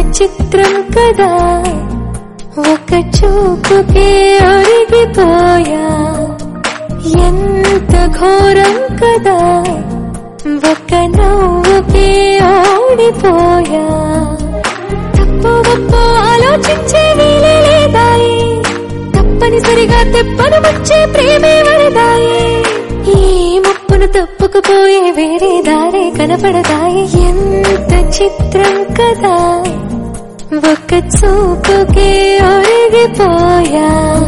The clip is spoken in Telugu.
చిత్రం కదా ఒక చూపుకే ఒరిగిపోయా ఎంత ఘోరం కదా ఒక నవ్వుకే ఓడిపోయా తప్పు గొప్ప ఆలోచించే వీలే లేదాయి తప్పనిసరిగా తెప్పను వచ్చే ప్రేమే వరదాయి ఈ ముప్పును తప్పుకుపోయే వేరే దారే కనపడదాయి ఎంత చిత్రం కదా ఒక చూపుకే ఒరిగిపోయా